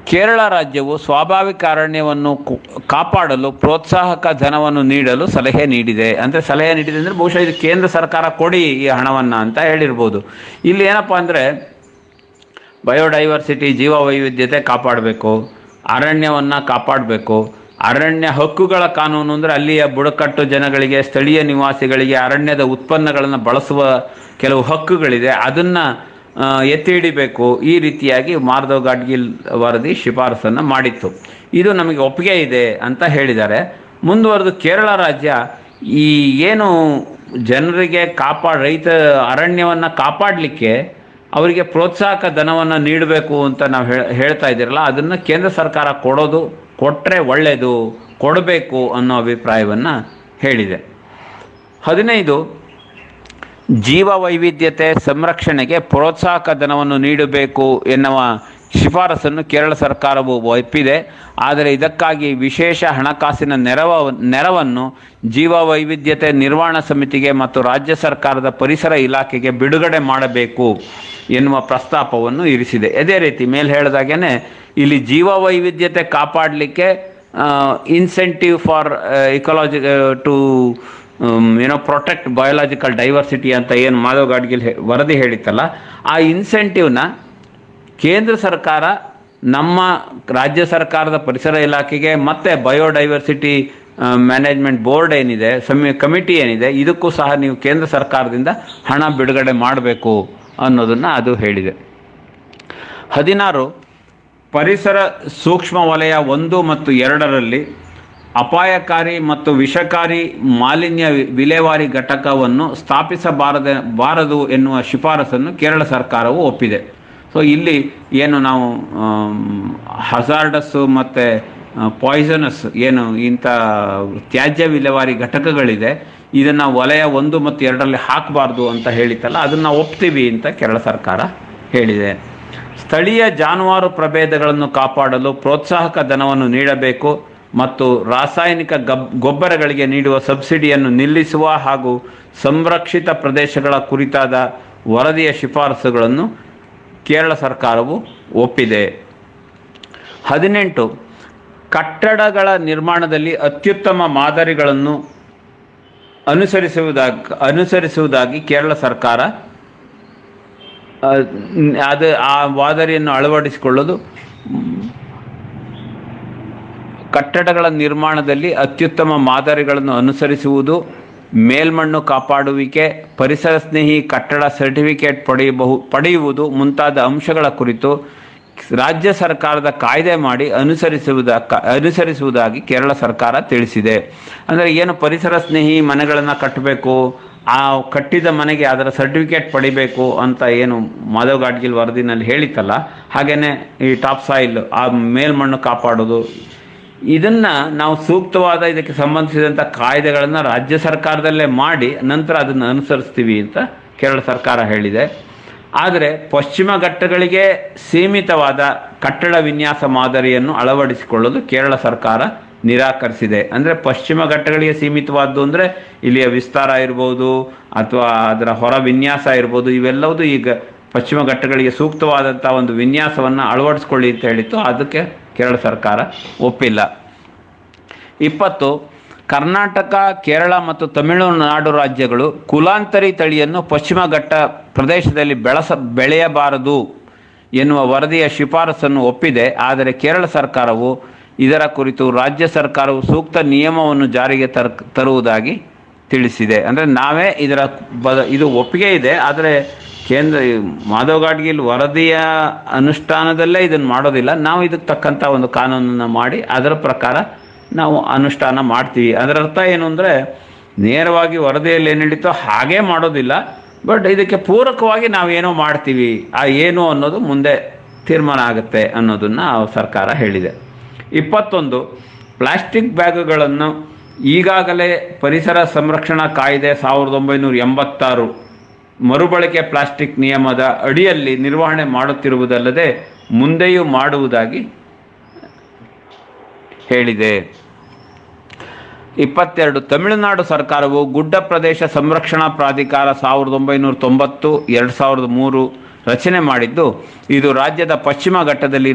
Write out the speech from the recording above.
ಕೇರಳ ರಾಜ್ಯವು ಸ್ವಾಭಾವಿಕ ಅರಣ್ಯವನ್ನು ಕು- ಕಾಪಾಡಲು ಪ್ರೋತ್ಸಾಹಕ ಧನವನ್ನು ನೀಡಲು ಸಲಹೆ ನೀಡಿದೆ ಅಂದರೆ ಸಲಹೆ ನೀಡಿದೆ ಅಂದರೆ ಬಹುಶಃ ಇದು ಕೇಂದ್ರ ಸರ್ಕಾರ ಕೊಡಿ ಈ ಹಣವನ್ನು ಅಂತ ಹೇಳಿರ್ಬೋದು ಇಲ್ಲಿ ಏನಪ್ಪ ಅಂದರೆ ಬಯೋಡೈವರ್ಸಿಟಿ ಜೀವ ವೈವಿಧ್ಯತೆ ಕಾಪಾಡಬೇಕು ಅರಣ್ಯವನ್ನು ಕಾಪಾಡಬೇಕು ಅರಣ್ಯ ಹಕ್ಕುಗಳ ಕಾನೂನು ಅಂದರೆ ಅಲ್ಲಿಯ ಬುಡಕಟ್ಟು ಜನಗಳಿಗೆ ಸ್ಥಳೀಯ ನಿವಾಸಿಗಳಿಗೆ ಅರಣ್ಯದ ಉತ್ಪನ್ನಗಳನ್ನು ಬಳಸುವ ಕೆಲವು ಹಕ್ಕುಗಳಿದೆ ಅದನ್ನು ಎತ್ತಿ ಹಿಡಿಬೇಕು ಈ ರೀತಿಯಾಗಿ ಮಾರ್ದವ್ ಗಾಡ್ಗಿಲ್ ವರದಿ ಶಿಫಾರಸನ್ನು ಮಾಡಿತ್ತು ಇದು ನಮಗೆ ಒಪ್ಪಿಗೆ ಇದೆ ಅಂತ ಹೇಳಿದ್ದಾರೆ ಮುಂದುವರೆದು ಕೇರಳ ರಾಜ್ಯ ಈ ಏನು ಜನರಿಗೆ ಕಾಪಾಡ ರೈತ ಅರಣ್ಯವನ್ನು ಕಾಪಾಡಲಿಕ್ಕೆ ಅವರಿಗೆ ಪ್ರೋತ್ಸಾಹಕ ಧನವನ್ನು ನೀಡಬೇಕು ಅಂತ ನಾವು ಹೇಳ್- ಹೇಳ್ತಾ ಇದ್ದೀರಲ್ಲ ಅದನ್ನು ಕೇಂದ್ರ ಸರ್ಕಾರ ಕೊಡೋದು ಕೊಟ್ಟರೆ ಒಳ್ಳೆಯದು ಕೊಡಬೇಕು ಅನ್ನೋ ಅಭಿಪ್ರಾಯವನ್ನು ಹೇಳಿದೆ ಹದಿನೈದು ಜೀವ ವೈವಿಧ್ಯತೆ ಸಂರಕ್ಷಣೆಗೆ ಪ್ರೋತ್ಸಾಹಕ ಧನವನ್ನು ನೀಡಬೇಕು ಎನ್ನುವ ಶಿಫಾರಸನ್ನು ಕೇರಳ ಸರ್ಕಾರವು ಒಪ್ಪಿದೆ ಆದರೆ ಇದಕ್ಕಾಗಿ ವಿಶೇಷ ಹಣಕಾಸಿನ ನೆರವ ನೆರವನ್ನು ಜೀವ ವೈವಿಧ್ಯತೆ ನಿರ್ವಹಣಾ ಸಮಿತಿಗೆ ಮತ್ತು ರಾಜ್ಯ ಸರ್ಕಾರದ ಪರಿಸರ ಇಲಾಖೆಗೆ ಬಿಡುಗಡೆ ಮಾಡಬೇಕು ಎನ್ನುವ ಪ್ರಸ್ತಾಪವನ್ನು ಇರಿಸಿದೆ ಅದೇ ರೀತಿ ಮೇಲೆ ಹೇಳಿದಾಗೇನೆ ಇಲ್ಲಿ ಜೀವ ವೈವಿಧ್ಯತೆ ಕಾಪಾಡಲಿಕ್ಕೆ ಇನ್ಸೆಂಟಿವ್ ಫಾರ್ ಇಕಾಲಜಿ ಟು ಏನೋ ಪ್ರೊಟೆಕ್ಟ್ ಬಯೋಲಾಜಿಕಲ್ ಡೈವರ್ಸಿಟಿ ಅಂತ ಏನು ಮಾಧವ್ ಗಾಡ್ಗಿಲ್ ಹೇ- ವರದಿ ಹೇಳಿತ್ತಲ್ಲ ಆ ಇನ್ಸೆಂಟಿವ್ನ ಕೇಂದ್ರ ಸರ್ಕಾರ ನಮ್ಮ ರಾಜ್ಯ ಸರ್ಕಾರದ ಪರಿಸರ ಇಲಾಖೆಗೆ ಮತ್ತು ಬಯೋಡೈವರ್ಸಿಟಿ ಮ್ಯಾನೇಜ್ಮೆಂಟ್ ಬೋರ್ಡ್ ಏನಿದೆ ಸಮಿ ಕಮಿಟಿ ಏನಿದೆ ಇದಕ್ಕೂ ಸಹ ನೀವು ಕೇಂದ್ರ ಸರ್ಕಾರದಿಂದ ಹಣ ಬಿಡುಗಡೆ ಮಾಡಬೇಕು ಅನ್ನೋದನ್ನು ಅದು ಹೇಳಿದೆ ಹದಿನಾರು ಪರಿಸರ ಸೂಕ್ಷ್ಮ ವಲಯ ಒಂದು ಮತ್ತು ಎರಡರಲ್ಲಿ ಅಪಾಯಕಾರಿ ಮತ್ತು ವಿಷಕಾರಿ ಮಾಲಿನ್ಯ ವಿ- ವಿಲೇವಾರಿ ಘಟಕವನ್ನು ಸ್ಥಾಪಿಸಬಾರದ ಬಾರದು ಎನ್ನುವ ಶಿಫಾರಸನ್ನು ಕೇರಳ ಸರ್ಕಾರವು ಒಪ್ಪಿದೆ ಸೊ ಇಲ್ಲಿ ಏನು ನಾವು ಹಜಾರ್ಡಸ್ಸು ಮತ್ತು ಪಾಯ್ಸನಸ್ ಏನು ಇಂಥ ತ್ಯಾಜ್ಯ ವಿಲೇವಾರಿ ಘಟಕಗಳಿದೆ ಇದನ್ನು ವಲಯ ಒಂದು ಮತ್ತು ಎರಡರಲ್ಲಿ ಹಾಕಬಾರ್ದು ಅಂತ ಹೇಳಿತ್ತಲ್ಲ ಅದನ್ನು ಒಪ್ತೀವಿ ಅಂತ ಕೇರಳ ಸರ್ಕಾರ ಹೇಳಿದೆ ಸ್ಥಳೀಯ ಜಾನುವಾರು ಪ್ರಭೇದಗಳನ್ನು ಕಾಪಾಡಲು ಪ್ರೋತ್ಸಾಹಕ ಧನವನ್ನು ನೀಡಬೇಕು ಮತ್ತು ರಾಸಾಯನಿಕ ಗಬ್ ಗೊಬ್ಬರಗಳಿಗೆ ನೀಡುವ ಸಬ್ಸಿಡಿಯನ್ನು ನಿಲ್ಲಿಸುವ ಹಾಗೂ ಸಂರಕ್ಷಿತ ಪ್ರದೇಶಗಳ ಕುರಿತಾದ ವರದಿಯ ಶಿಫಾರಸುಗಳನ್ನು ಕೇರಳ ಸರ್ಕಾರವು ಒಪ್ಪಿದೆ ಹದಿನೆಂಟು ಕಟ್ಟಡಗಳ ನಿರ್ಮಾಣದಲ್ಲಿ ಅತ್ಯುತ್ತಮ ಮಾದರಿಗಳನ್ನು ಅನುಸರಿಸುವುದಾಗಿ ಅನುಸರಿಸುವುದಾಗಿ ಕೇರಳ ಸರ್ಕಾರ ಆ, ಅದು ಆ ಮಾದರಿಯನ್ನು ಅಳವಡಿಸಿಕೊಳ್ಳೋದು ಕಟ್ಟಡಗಳ ನಿರ್ಮಾಣದಲ್ಲಿ ಅತ್ಯುತ್ತಮ ಮಾದರಿಗಳನ್ನು ಅನುಸರಿಸುವುದು ಮೇಲ್ಮಣ್ಣು ಕಾಪಾಡುವಿಕೆ ಪರಿಸರ ಸ್ನೇಹಿ ಕಟ್ಟಡ ಸರ್ಟಿಫಿಕೇಟ್ ಪಡೆಯಬಹು ಪಡೆಯುವುದು ಮುಂತಾದ ಅಂಶಗಳ ಕುರಿತು ರಾಜ್ಯ ಸರ್ಕಾರದ ಕಾಯ್ದೆ ಮಾಡಿ ಅನುಸರಿಸುವುದ ಅನುಸರಿಸುವುದಾಗಿ ಕೇರಳ ಸರ್ಕಾರ ತಿಳಿಸಿದೆ ಅಂದರೆ ಏನು ಪರಿಸರ ಸ್ನೇಹಿ ಮನೆಗಳನ್ನು ಕಟ್ಟಬೇಕು ಆ ಕಟ್ಟಿದ ಮನೆಗೆ ಅದರ ಸರ್ಟಿಫಿಕೇಟ್ ಪಡಿಬೇಕು ಅಂತ ಏನು ಮಾಧವ್ ಗಾಡ್ಗಿಲ್ ವರದಿನಲ್ಲಿ ಹೇಳಿತ್ತಲ್ಲ ಹಾಗೇನೆ ಈ ಟಾಪ್ ಸಾಯಿಲ್ ಆ ಮೇಲ್ಮಣ್ಣು ಕಾಪಾಡೋದು ಇದನ್ನ ನಾವು ಸೂಕ್ತವಾದ ಇದಕ್ಕೆ ಸಂಬಂಧಿಸಿದಂಥ ಕಾಯ್ದೆಗಳನ್ನು ರಾಜ್ಯ ಸರ್ಕಾರದಲ್ಲೇ ಮಾಡಿ ನಂತರ ಅದನ್ನು ಅನುಸರಿಸ್ತೀವಿ ಅಂತ ಕೇರಳ ಸರ್ಕಾರ ಹೇಳಿದೆ ಆದರೆ ಪಶ್ಚಿಮ ಘಟ್ಟಗಳಿಗೆ ಸೀಮಿತವಾದ ಕಟ್ಟಡ ವಿನ್ಯಾಸ ಮಾದರಿಯನ್ನು ಅಳವಡಿಸಿಕೊಳ್ಳಲು ಕೇರಳ ಸರ್ಕಾರ ನಿರಾಕರಿಸಿದೆ ಅಂದರೆ ಪಶ್ಚಿಮ ಘಟ್ಟಗಳಿಗೆ ಸೀಮಿತವಾದ್ದು ಅಂದರೆ ಇಲ್ಲಿಯ ವಿಸ್ತಾರ ಇರ್ಬೋದು ಅಥವಾ ಅದರ ಹೊರ ವಿನ್ಯಾಸ ಇರ್ಬೋದು ಇವೆಲ್ಲವೂ ಈಗ ಪಶ್ಚಿಮ ಘಟ್ಟಗಳಿಗೆ ಸೂಕ್ತವಾದಂಥ ಒಂದು ವಿನ್ಯಾಸವನ್ನು ಅಳವಡಿಸ್ಕೊಳ್ಳಿ ಅಂತ ಹೇಳಿತ್ತು ಅದಕ್ಕೆ ಕೇರಳ ಸರ್ಕಾರ ಒಪ್ಪಿಲ್ಲ ಇಪ್ಪತ್ತು ಕರ್ನಾಟಕ ಕೇರಳ ಮತ್ತು ತಮಿಳುನಾಡು ರಾಜ್ಯಗಳು ಕುಲಾಂತರಿ ತಳಿಯನ್ನು ಪಶ್ಚಿಮ ಘಟ್ಟ ಪ್ರದೇಶದಲ್ಲಿ ಬೆಳೆಸ ಬೆಳೆಯಬಾರದು ಎನ್ನುವ ವರದಿಯ ಶಿಫಾರಸನ್ನು ಒಪ್ಪಿದೆ ಆದರೆ ಕೇರಳ ಸರ್ಕಾರವು ಇದರ ಕುರಿತು ರಾಜ್ಯ ಸರ್ಕಾರವು ಸೂಕ್ತ ನಿಯಮವನ್ನು ಜಾರಿಗೆ ತರ್ ತರುವುದಾಗಿ ತಿಳಿಸಿದೆ ಅಂದರೆ ನಾವೇ ಇದರ ಬದ ಇದು ಒಪ್ಪಿಗೆ ಇದೆ ಆದರೆ ಕೇಂದ್ರ ಮಾಧವ್ ಗಾಡ್ಗಿಲ್ ವರದಿಯ ಅನುಷ್ಠಾನದಲ್ಲೇ ಇದನ್ನು ಮಾಡೋದಿಲ್ಲ ನಾವು ಇದಕ್ಕೆ ತಕ್ಕಂಥ ಒಂದು ಕಾನೂನನ್ನು ಮಾಡಿ ಅದರ ಪ್ರಕಾರ ನಾವು ಅನುಷ್ಠಾನ ಮಾಡ್ತೀವಿ ಅದರ ಅರ್ಥ ಏನು ಅಂದರೆ ನೇರವಾಗಿ ವರದಿಯಲ್ಲಿ ಏನು ನಡೀತೋ ಹಾಗೇ ಮಾಡೋದಿಲ್ಲ ಬಟ್ ಇದಕ್ಕೆ ಪೂರಕವಾಗಿ ನಾವೇನೋ ಮಾಡ್ತೀವಿ ಆ ಏನು ಅನ್ನೋದು ಮುಂದೆ ತೀರ್ಮಾನ ಆಗುತ್ತೆ ಅನ್ನೋದನ್ನು ಸರ್ಕಾರ ಹೇಳಿದೆ ಇಪ್ಪತ್ತೊಂದು ಪ್ಲಾಸ್ಟಿಕ್ ಬ್ಯಾಗುಗಳನ್ನು ಈಗಾಗಲೇ ಪರಿಸರ ಸಂರಕ್ಷಣಾ ಕಾಯ್ದೆ ಸಾವಿರದ ಒಂಬೈನೂರ ಎಂಬತ್ತಾರು ಮರುಬಳಕೆ ಪ್ಲಾಸ್ಟಿಕ್ ನಿಯಮದ ಅಡಿಯಲ್ಲಿ ನಿರ್ವಹಣೆ ಮಾಡುತ್ತಿರುವುದಲ್ಲದೆ ಮುಂದೆಯೂ ಮಾಡುವುದಾಗಿ ಹೇಳಿದೆ ಇಪ್ಪತ್ತೆರಡು ತಮಿಳುನಾಡು ಸರ್ಕಾರವು ಗುಡ್ಡ ಪ್ರದೇಶ ಸಂರಕ್ಷಣಾ ಪ್ರಾಧಿಕಾರ ಸಾವಿರದ ಒಂಬೈನೂರ ತೊಂಬತ್ತು ಎರಡು ಸಾವಿರದ ಮೂರು ರಚನೆ ಮಾಡಿದ್ದು ಇದು ರಾಜ್ಯದ ಪಶ್ಚಿಮ ಘಟ್ಟದಲ್ಲಿ